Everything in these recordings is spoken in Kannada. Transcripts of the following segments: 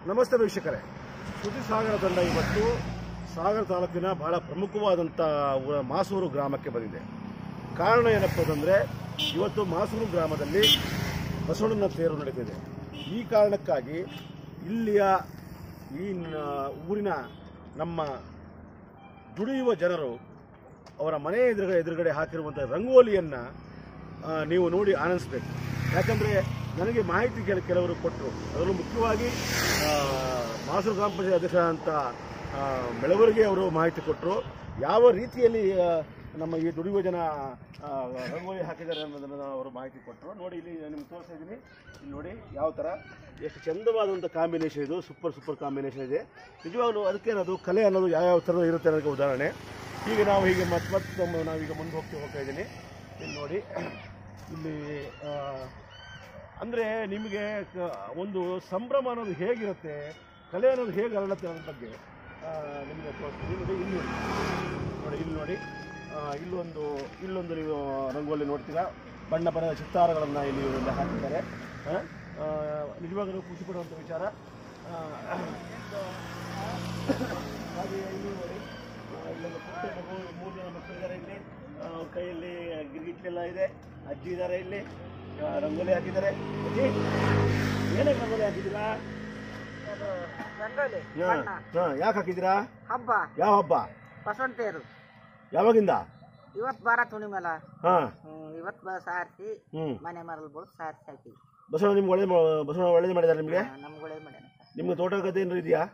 ನಮಸ್ತೆ ವೀಕ್ಷಕರೇ ಸುದ್ದಿ ಸಾಗರ ತಂಡ ಇವತ್ತು ಸಾಗರ ತಾಲೂಕಿನ ಬಹಳ ಪ್ರಮುಖವಾದಂಥ ಊರ- ಮಾಸೂರು ಗ್ರಾಮಕ್ಕೆ ಬಂದಿದೆ ಕಾರಣ ಏನಪ್ಪ ಅಂತಂದರೆ ಇವತ್ತು ಮಾಸೂರು ಗ್ರಾಮದಲ್ಲಿ ಬಸವಣ್ಣನ ತೇರು ನಡೀತಿದೆ ಈ ಕಾರಣಕ್ಕಾಗಿ ಇಲ್ಲಿಯ ಈ ನ- ಊರಿನ ನಮ್ಮ ದುಡಿಯುವ ಜನರು ಅವರ ಮನೆ ಎದುರುಗಡೆ ಎದುರುಗಡೆ ಹಾಕಿರುವಂಥ ರಂಗೋಲಿಯನ್ನು ನೀವು ನೋಡಿ ಆನಂದಿಸಬೇಕು ಯಾಕಂದರೆ ನನಗೆ ಮಾಹಿತಿ ಕೆಲ ಕೆಲವರು ಕೊಟ್ಟರು ಅದರಲ್ಲೂ ಮುಖ್ಯವಾಗಿ ಆ, ಮಾಸೂರು ಗ್ರಾಮ ಪಂಚಾಯತ್ ಅಧ್ಯಕ್ಷರಾದಂಥ ಆ, ಮೆಳವರಿಗೆ ಅವರು ಮಾಹಿತಿ ಕೊಟ್ಟರು ಯಾವ ರೀತಿಯಲ್ಲಿ ಆ, ನಮ್ಮ ಈ ದುಡಿಯುವ ಜನ ಆ, ರಂಗೋಲಿ ಹಾಕಿದ್ದಾರೆ ಅನ್ನೋದನ್ನು ಅವರು ಮಾಹಿತಿ ಕೊಟ್ಟರು ನೋಡಿ ಇಲ್ಲಿ ನಿಮ್ಗೆ ತೋರಿಸ್ತಾ ಇದ್ದೀನಿ ಇಲ್ಲಿ ನೋಡಿ ಯಾವ ಥರ ಎಷ್ಟು ಚಂದವಾದಂಥ ಕಾಂಬಿನೇಷನ್ ಇದು ಸೂಪರ್ ಸೂಪರ್ ಕಾಂಬಿನೇಷನ್ ಇದೆ ನಿಜವಾಗ್ಲೂ ಅದಕ್ಕೇನದು ಕಲೆ ಅನ್ನೋದು ಯಾವ್ಯಾವ ಥರದ ಇರುತ್ತೆ ಅನ್ನೋದಕ್ಕೆ ಉದಾಹರಣೆ ಈಗ ನಾವು ಹೀಗೆ ಮತ್ತೆ ಮತ್ತೆ ನಾವೀಗ ಮುಂದೆ ಹೋಗ್ತಾ ಹೋಗ್ತಾ ಇದ್ದೀನಿ ಇಲ್ಲಿ ನೋಡಿ ಇಲ್ಲಿ ಅಂದರೆ ನಿಮಗೆ ಕ- ಒಂದು ಸಂಭ್ರಮ ಅನ್ನೋದು ಹೇಗಿರುತ್ತೆ ಕಲೆ ಅನ್ನೋದು ಹೇಗೆ ಹರಡುತ್ತೆ ಅನ್ನೋದ್ರ ಬಗ್ಗೆ ಆ, ನಿಮಗೆ ತೋರಿಸ್ತೀನಿ ನೋಡಿ ಇಲ್ಲಿ ನೋಡಿ ನೋಡಿ ಇಲ್ಲಿ ನೋಡಿ ಆ, ಇಲ್ಲೊಂದು ಇಲ್ಲೊಂದು ನೀವು ರಂಗೋಲಿ ನೋಡ್ತೀರಾ ಬಣ್ಣ ಬಣ್ಣದ ಚಿತ್ತಾರಗಳನ್ನು ಇಲ್ಲಿ ಎಲ್ಲ ಹಾಕಿದ್ದಾರೆ ಆ, ಆ, ನಿಜವಾಗಲೂ ಖುಷಿ ಪಡುವಂಥ ವಿಚಾರ ಆ, ಹಾಗೆ ಇಲ್ಲಿ ನೋಡಿ ಆ, ಇಲ್ಲೊಂದು ಪುಟ್ಟ ಮಗು ಮೂರು ಜನ ಮಕ್ಕಳಿದ್ದಾರೆ ಇಲ್ಲಿ ಆ, ಅವ್ರ ಕೈಯಲ್ಲಿ ಗಿರ್ಗಿಟ್ಲೆಲ್ಲ ಇದೆ ಅಜ್ಜಿ ಇದ್ದಾರೆ ಇಲ್ಲಿ ಆ, ರಂಗೋಲಿ ಹಾಕಿದ್ದಾರೆ ಅಜ್ಜಿ ಏನಕ್ಕೆ ರಂಗೋಲಿ ಹಾಕಿದ್ದೀರಾ ಅದು ರಂಗೋಲಿ ಹಾ, ಬಣ್ಣ ಹಾ, ಯಾಕೆ ಹಾಕಿದ್ದೀರಾ ಹಬ್ಬ ಯಾವ ಹಬ್ಬ ಬಸವಣ್ಣ ತೇರು ಯಾವಾಗಿಂದ ಇವತ್ತು ಬಾರ ತುಣಿಮೇಲ ಹಾ ಇವತ್ತು ಬ ಸಾರಿಸಿ ಹ್ಮ್ ಮನೆ ಮರಲ್ ಬಳ್ದು ಸಾರಿಸಿ ಹಾಕಿವಿ ಬಸವಣ್ಣ ನಿಮ್ಗೆ ಒಳ್ಳೇದು ಮಾ- ಬಸವಣ್ಣ ಒಳ್ಳೇದು ಮಾಡಿದ್ದಾರೆ ನಿಮಗೆ ನಮ್ಗೆ ಒಳ್ಳೇದು ಮಾಡ್ಯಾನ ನಿಮ್ಗೆ ತೋಟ ಗದ್ದೆ ಏನಾರು ಇದೆಯಾ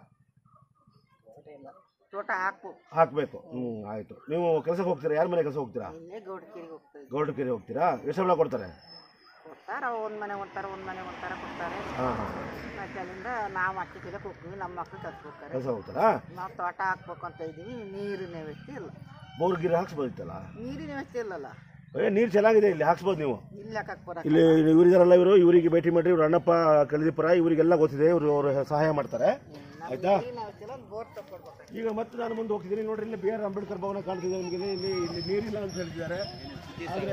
ತೋಟ ಹಾಕು ಹಾಕಬೇಕು ಹ್ಞೂ ಆಯಿತು ನೀವು ಕೆಲಸಕ್ಕೆ ಹೋಗ್ತೀರಾ ಯಾರ ಮನೆ ಕೆಲಸ ಹೋಗ್ತೀರಾ ಇಲ್ಲೇ ಗೌಡಕಿರಿಗೆ ಹೋಗ್ತೀವಿ ಗೌಡಕೆರೆ ಹೋಗ್ತೀರಾ ಎಷ್ಟು ಸಂಬಳ ಕೊಡ್ತಾರೆ ಕೊಡ್ತಾರ ಒಂದ್ ಮನೆ ಕೊಡ್ತಾರೆ ಒಂದ್ ಮನೆ ಕೊಡ್ತಾರೆ ಕೊಡ್ತಾರೆ ಹಾಂ ಹಾಂ ಮತ್ತೆ ಅಲ್ಲಿಂದ ನಾವು ಅಕ್ಕಿ ಕಿಲಕ್ಕೆ ಹೋಗ್ತೀವಿ ನಮ್ಮ ಮಕ್ಳು ಕಲ್ಸಿ ಹೋಗ್ತಾರೆ ಕೆಲಸ ಹೋಗ್ತಾರಾ ನಾವು ತೋಟ ಹಾಕ್ಬೇಕು ಅಂತ ಇದ್ದೀವಿ ನೀರಿನ ವ್ಯವಸ್ಥೆ ಇಲ್ಲ ಬೋರ್ ಗಿರಿ ಹಾಕ್ಸ್ಬೋದಿತ್ತಲ್ಲ ನೀರಿನ ವ್ಯವಸ್ಥೆ ಇಲ್ಲಲ್ಲ ಏ ನೀರು ಚೆನ್ನಾಗಿದೆ ಇಲ್ಲಿ ಹಾಕ್ಸ್ಬೋದು ನೀವು ಇಲ್ಲಿ ಹಾಕಕ್ ಬರಲ್ಲ ಇಲ್ಲಿ ಇವರಿದಾರಲ್ಲ ಇವರು ಇವರಿಗೆ ಭೇಟಿ ಮಾಡ್ರಿ ಇವ್ರು ಅಣ್ಣಪ್ಪ ಕಲಿದೀಪುರ ಇವರಿಗೆಲ್ಲ ಗೊತ್ತಿದೆ ಇವರು ಅವರು ಸಹಾಯ ಮಾಡ್ತಾರೆ ಆಯ್ತಾ ನೀರಿನ ವ್ಯವಸ್ಥೆ ಇಲ್ಲ ಒಂದು ಬೋರ್ ತಗೊಡ್ಬೇಕು ಈಗ ಮತ್ತೆ ನಾನು ಮುಂದೆ ಹೋಗ್ತಿದ್ದೀನಿ ನೋಡ್ರಿ ಇಲ್ಲಿ ಬಿ ಆರ್ ಅಂಬೇಡ್ಕರ್ ಭವನ ಕಾಣ್ತಿದೆ ನಿಮಗೆ ಇಲ್ಲಿ ಇಲ್ಲಿ ನೀರಿಲ್ಲ ಅಂತ ಹೇಳ್ತಿದ್ದಾರೆ ಆದರೆ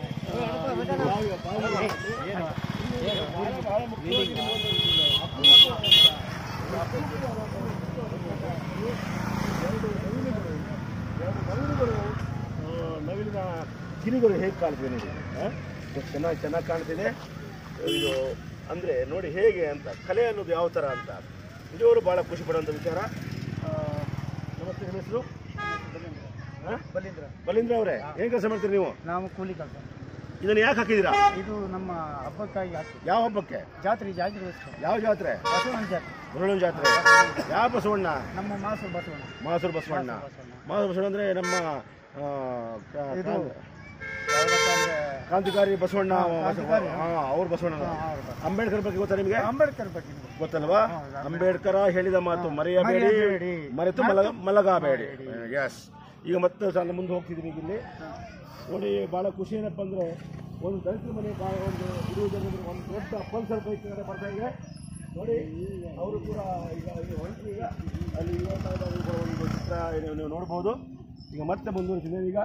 ನವಿಲಿನ ಗಿರಿಗಳು ಹೇಗೆ ಕಾಣ್ತಿದೆ ನೋಡಿ ಆ? ಎಷ್ಟು ಚೆನ್ನಾಗಿ ಚೆನ್ನಾಗಿ ಕಾಣ್ತಿದೆ ಇದು ಅಂದರೆ ನೋಡಿ ಹೇಗೆ ಅಂತ ಕಲೆ ಅನ್ನೋದು ಯಾವ ಥರ ಅಂತ ನಿಜವರು ಭಾಳ ಖುಷಿ ಪಡುವಂಥ ವಿಚಾರ ಆ, ನಮಸ್ತೆ ನಿಮ್ಮ ಹೆಸರು ಬಲಿಂದ್ರ ಬಲೀಂದ್ರ ಅವರೇ ಏನು ಕೆಲಸ ಮಾಡ್ತೀರಿ ನೀವು ನಾವು ಕೂಲಿ ಕೆಲಸ ಇದನ್ನು ಯಾಕೆ ಹಾಕಿದ್ದೀರಾ ಇದು ನಮ್ಮ ಹಬ್ಬಕ್ಕಾಗಿ ಹಾಕಿ ಯಾವ ಹಬ್ಬಕ್ಕೆ ಜಾತ್ರೆ ಜಾತ್ರೆ ಯಾವ ಜಾತ್ರೆ ಬಸವಣ್ಣ ಜಾತ್ರೆ ಬಸವಣ್ಣ ಜಾತ್ರೆ ಯಾವ ಬಸವಣ್ಣ ನಮ್ಮ ಮಾಸು ಬಸವಣ್ಣ ಮಾಸೂರು ಬಸವಣ್ಣ ಮಾಸೂರು ಬಸವಣ್ಣ ಅಂದರೆ ನಮ್ಮ ಆ, ಕ- ಇದು ಕ್ರಾಂತಿ- ಯಾವ್ದಪ್ಪ ಅಂದ್ರೆ ಕ್ರಾಂತಿಕಾರಿ ಬಸವಣ್ಣ ಕ್ರಾಂತಿಕಾರಿ, ಹಾಂ ಅವ್ರ ಬಸವಣ್ಣ ಅಂಬೇಡ್ಕರ್ ಬಗ್ಗೆ ಗೊತ್ತಾ ನಿಮಗೆ ಅಂಬೇಡ್ಕರ್ ಬಗ್ಗೆ ನಿಮ್ಗೆ. ಗೊತ್ತಲ್ವಾ ಅಂಬೇಡ್ಕರ ಹೇಳಿದ ಮಾತು ಮರೆಯಬೇಡಿ ಮರೆಯಬೇಡಿ. ಮರೆತು ಮಲಗ ಮಲಗಬೇಡಿ ಎಸ್ ಈಗ ಮತ್ತೆ ಸಣ್ಣ ಮುಂದೆ ಹೋಗ್ತಿದ್ದೀನಿ ಈಗ ಇಲ್ಲಿ ನೋಡಿ ಭಾಳ ಖುಷಿ ಏನಪ್ಪ ಅಂದರೆ ಒಂದು ದಲಿತರ ಮನೆ ಬಾ ಒಂದು ಇರುವುದು ಜನರು ಒಂದು ದೊಡ್ಡ ಪಲ್ಸರ್ ಬೈಕ್ ಬರ್ತಾ ಇದೆ ನೋಡಿ ಅವರು ಕೂಡ ಈಗ ಇಲ್ಲಿ ಹೊಂಟ್ರು ಈಗ ಅಲ್ಲಿ ಇರುವಂಥ ಒಂದು ಚಿತ್ರ ಏನು ನೀವು ನೋಡ್ಬೋದು ಈಗ ಮತ್ತೆ ಮುಂದುವರಿಸಿದೆ ಈಗ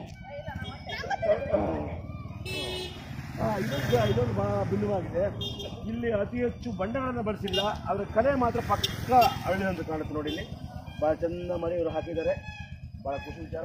ಆ, ಇದೊಂದು ಇದೊಂದು ಭಾಳ ಭಿನ್ನವಾಗಿದೆ ಇಲ್ಲಿ ಅತಿ ಹೆಚ್ಚು ಬಣ್ಣಗಳನ್ನು ಬಳಸಿಲ್ಲ ಅದರ ಕಲೆ ಮಾತ್ರ ಪಕ್ಕ ಅರಳಿದಂತೆ ಕಾಣುತ್ತೆ ನೋಡಿ ಇಲ್ಲಿ ಭಾಳ ಚಂದ ಮನೆ ಇವರು ಹಾಕಿದ್ದಾರೆ ಭಾಳ ಖುಷಿ ವಿಚಾರ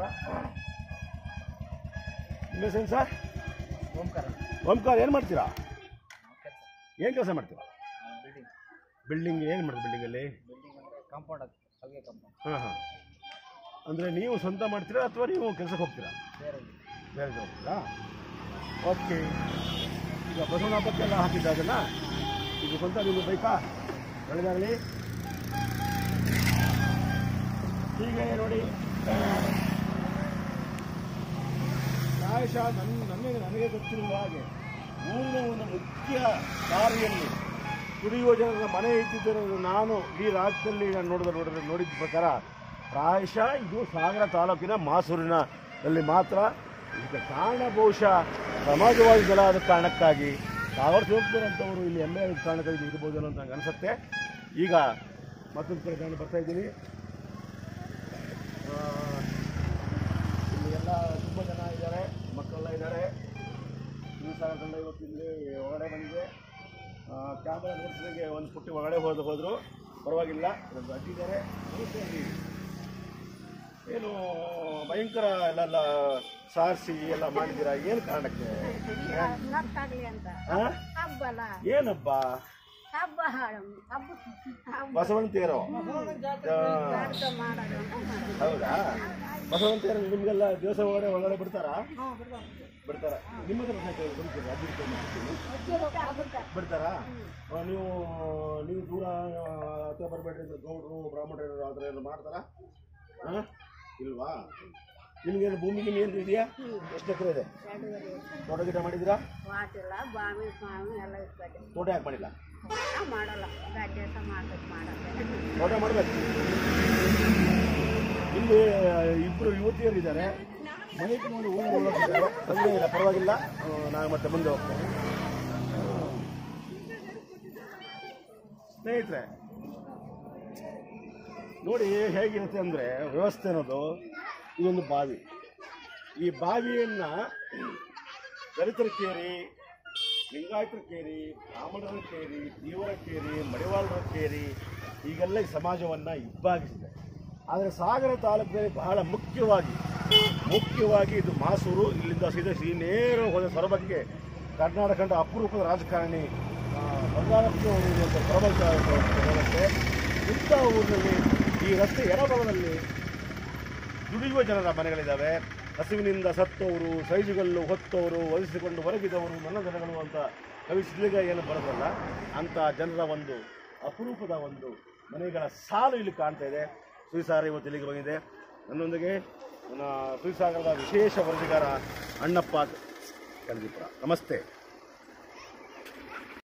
ನಿಮ್ಮ ಹೆಸರು ಸರ್ ಓಂಕಾರ ಓಂಕಾರ ಏನು ಮಾಡ್ತೀರಾ ಏನು ಕೆಲಸ ಮಾಡ್ತೀರಾ ಬಿಲ್ಡಿಂಗ್ ಏನು ಮಾಡ್ತೀರಾ ಬಿಲ್ಡಿಂಗಲ್ಲಿ ಬಿಲ್ಡಿಂಗ್ ಅಂದ್ರೆ ಕಾಂಪೌಂಡ್ ಅದು ಹಾಗೆ ಕಾಂಪೌಂಡ್ ಹಾಂ ಹಾಂ ಅಂದರೆ ನೀವು ಸ್ವಂತ ಮಾಡ್ತೀರಾ ಅಥವಾ ನೀವು ಕೆಲಸಕ್ಕೆ ಹೋಗ್ತೀರಾ ಬೇರೆ ಬೇರೆ ಕಡೆ ಹೋಗ್ತೀರಾ ಓಕೆ ಈಗ ಬಸವಣ್ಣ ಹಬ್ಬಕ್ಕೆಲ್ಲ ಹಾಕಿದ್ದ ಅದನ್ನ ಈಗ ಸ್ವಂತ ನೀವು ಬೇಕಾ ಒಳ್ಳೆದಾಗಲಿ ಹೀಗೆ ನೋಡಿ ಪ್ರಾಯಶಃ ನನ್ನ ನನಗೆ ನನಗೆ ಗೊತ್ತಿರುವ ಹಾಗೆ ಊರಿನ ಒಂದು ಮುಖ್ಯ ದಾರಿಯಲ್ಲಿ ಕುಡಿಯುವ ಜನರ ಮನೆ ಇದ್ದಿದ್ದನ್ನು ನಾನು ಈ ರಾಜ್ಯದಲ್ಲಿ ನಾನು ನೋಡಿದ ನೋಡಿದ ನೋಡಿದ ಪ್ರಕಾರ ಪ್ರಾಯಶಃ ಇದು ಸಾಗರ ತಾಲೂಕಿನ ಮಾಸೂರಿನ ದಲ್ಲಿ ಮಾತ್ರ ಇದಕ್ಕೆ ಕಾರಣ ಬಹುಶಃ ಸಮಾಜವಾದಿ ದಳ ಆದ ಕಾರಣಕ್ಕಾಗಿ ಸಾವಿರ ಶಿವಕುಮಾರಂಥವರು ಇಲ್ಲಿ ಎಮ್ ಎಲ್ ಕಾರಣಕ್ಕಾಗಿ ಇದು ಇರ್ಬೋದು ಅನ್ನೋ ಅಂತ ನಂಗೆ ಅನಿಸುತ್ತೆ ಈಗ ಮತ್ತೊಂದು ಕಡೆ ನಾನು ಬರ್ತಾ ಇದ್ದೀನಿ ಆ, ಇಲ್ಲಿ ಎಲ್ಲ ತುಂಬ ಜನ ಇದ್ದಾರೆ ಮಕ್ಕಳೆಲ್ಲ ಇದ್ದಾರೆ ಈ ಸಾಗರದಿಂದ ಇವತ್ತು ಇಲ್ಲಿ ಒಳಗಡೆ ಬಂದಿದೆ ಕ್ಯಾಮ್ರಾ ನೋಡ್ಸಿದಂಗೆ ಒಂದು ಪುಟ್ಟಿ ಒಳಗಡೆ ಹೋದ ಹೋದರು ಪರವಾಗಿಲ್ಲ ಇದೊಂದು ಅಡ್ಡಿದ್ದಾರೆ ನಮಸ್ತೆ ಅಡ್ಡಿ. ಏನು ಭಯಂಕರ ಎಲ್ಲ ಸಾರಿಸಿ ಎಲ್ಲ ಮಾಡಿದ್ದೀರಾ ಏನು ಕಾರಣಕ್ಕೆ ಗೊತ್ತಾಗ್ಲಿ ಅಂತ ಆ? ಹಬ್ಬಲ್ಲ ಏನಬ್ಬ ಹಬ್ಬ ಹಬ್ಬ ಹಬ್ಬ ಬಸವಣ್ಣ ತೇರೋ ಜಾತಕ ಮಾಡೋದು ಅಂತ ಮಾಡೋದು. ಹೌದಾ ಬಸವಣ್ಣ ತೇರು ನಿಮಗೆಲ್ಲ ದಿವಸ ಒಳಗಡೆ ಒಳಗಡೆ ಬಿಡ್ತಾರಾ ಹ್ಞೂ, ಬಿಡ್ಬೇಕು. ಬಿಡ್ತಾರ ನಿಮ್ಮ ಹತ್ರ ಪ್ರಶ್ನೆ ಕೇಳಿ ಬಿಡ್ತೀರಾ ಅಭಿವೃದ್ಧಿ ಮಾಡ್ತೀನಿ ಬಿಡ್ತಾರಾ ಆ, ನೀವು ನೀವು ದೂರ ಹತ್ರ ಬರಬೇಡ್ರಿ ಅಂತ ಗೌಡ್ರು ಬ್ರಾಹ್ಮಣರು ಆ ಥರ ಎಲ್ಲ ಮಾಡ್ತಾರಾ ಹಾಂ ಇಲ್ವಾ ನಿಮಗೇನು ಭೂಮಿ ಗಿಮಿ ಏನು ಇದೆಯಾ ಎಷ್ಟು ಎಕರೆ ಇದೆ ಎರಡೂವರೆ ತೋಟ ಗಿಡ ಮಾಡಿದ್ದೀರಾ ವಾಟಿಲ್ಲ ಬಾವಿ ಬಾವಿ ಎಲ್ಲ ಇರ್ತದೆ ತೋಟ ಯಾಕೆ ಮಾಡಿಲ್ಲ ನಾವು ಮಾಡಲ್ಲ ಗದ್ದೆ ಸಹ ಮಾಡ್ಬೇಕು ಮಾಡಲ್ಲ ತೋಟ ಮಾಡಬೇಕು ಇಲ್ಲಿ ಇಬ್ಬರು ಯುವತಿಯರು ಇದ್ದಾರೆ ಮನೆ ನೋಡಿ ಹೋಗಿದ್ದಾರೆ ತೊಂದರೆ ಇಲ್ಲ ಪರವಾಗಿಲ್ಲ ಆ, ನಾನು ಮತ್ತೆ ಮುಂದೆ ಹೋಗ್ತೇನೆ ಸ್ನೇಹಿತರೆ ನೋಡಿ ಹೇಗಿರುತ್ತೆ ಅಂದರೆ ವ್ಯವಸ್ಥೆ ಅನ್ನೋದು ಇದೊಂದು ಬಾವಿ ಈ ಬಾವಿಯನ್ನು ದಲಿತರ ಕೇರಿ ಲಿಂಗಾಯತರ ಕೇರಿ ಬ್ರಾಹ್ಮಣರ ಕೇರಿ ದೇವರ ಕೇರಿ ಮಡಿವಾಳರ ಕೇರಿ ಹೀಗೆಲ್ಲ ಈ ಸಮಾಜವನ್ನು ಇಬ್ಬಾಗಿಸಿದೆ ಆದರೆ ಸಾಗರ ತಾಲೂಕಿನಲ್ಲಿ ಬಹಳ ಮುಖ್ಯವಾಗಿ ಮುಖ್ಯವಾಗಿ ಇದು ಮಾಸೂರು ಇಲ್ಲಿಂದ ಸೀದಾ ಶ್ರೀ ನೇರ ಹೋದ ಸೊರಬಕ್ಕೆ ಕರ್ನಾಟಕ ಕಂಡ ಅಪರೂಪದ ರಾಜಕಾರಣಿ ಆ, ಬಂಗಾರಪ್ಪ ಅವರು ಇರುವಂಥ ಪ್ರಬಲ ರಸ್ತೆ ಇಂಥ ಊರಿನಲ್ಲಿ ಈ ರಸ್ತೆ ಎಡಭಾಗದಲ್ಲಿ ದುಡಿಯುವ ಜನರ ಮನೆಗಳಿದ್ದಾವೆ ಹಸಿವಿನಿಂದ ಸತ್ತವರು ಸೈಜುಗಲ್ಲು ಹೊತ್ತವರು ವಹಿಸಿಕೊಂಡು ಹೊರಗಿದವರು ನನ್ನ ಜನಗಳು ಅಂತ ಕವಿ ಸಿದ್ಲಿಗ ಏನು ಬರೋದಲ್ಲ ಅಂಥ ಜನರ ಒಂದು ಅಪರೂಪದ ಒಂದು ಮನೆಗಳ ಸಾಲು ಇಲ್ಲಿ ಕಾಣ್ತಾ ಇದೆ ಸುಯಿಸಾರ ಇವತ್ತು ಇಲ್ಲಿಗೆ ಬಂದಿದೆ ನನ್ನೊಂದಿಗೆ ನನ್ನ ಸುಯಿಸಾಗರದ ವಿಶೇಷ ವರದಿಗಾರ ಅಣ್ಣಪ್ಪ ಕಣಜಿಪುರ ನಮಸ್ತೆ